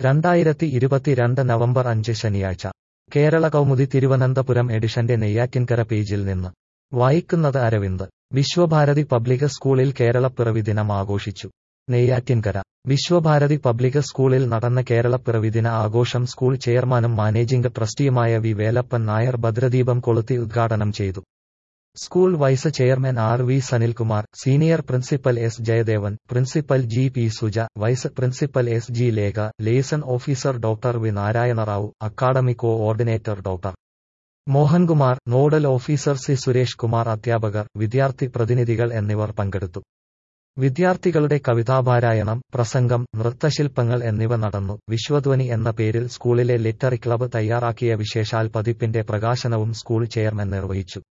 രണ്ടായിരത്തി ഇരുപത്തിരണ്ട് നവംബർ അഞ്ച് ശനിയാഴ്ച കേരള കൗമുദി തിരുവനന്തപുരം എഡിഷന്റെ നെയ്യാറ്റിൻകര പേജിൽ നിന്ന് വായിക്കുന്നത് അരവിന്ദ് വിശ്വഭാരതി പബ്ലിക് സ്കൂളിൽ കേരളപ്പിറവി ദിനം ആഘോഷിച്ചു നെയ്യാറ്റിൻകര വിശ്വഭാരതി പബ്ലിക് സ്കൂളിൽ നടന്ന കേരളപ്പിറവി ദിന ആഘോഷം സ്കൂൾ ചെയർമാനും മാനേജിംഗ് ട്രസ്റ്റിയുമായ വി വേലപ്പൻ നായർ ഭദ്രദീപം കൊളുത്തി ഉദ്ഘാടനം ചെയ്തു school vice chairman R V Sanilkumar senior principal S Jayadevan principal G P Suja vice principal S G Lekha liaison officer doctor V Narayanarao academic coordinator doctor Mohankumar nodal officer C Suresh Kumar അധ്യാപകർ വിദ്യാർത്ഥി പ്രതിനിധികൾ എന്നിവർ പങ്കെടുത്തു വിദ്യാർത്ഥികളുടെ കവിതാപാരായണം പ്രസംഗം നൃത്തശില്പങ്ങൾ എന്നിവ നടന്നു വിശ്വധ്വനി എന്ന പേരിൽ സ്കൂളിലെ ലിറ്ററി ക്ലബ്ബ് തയ്യാറാക്കിയ വിശേഷാൽ പതിപ്പിന്റെ പ്രകാശനവും സ്കൂൾ ചെയർമാൻ നിർവഹിച്ചു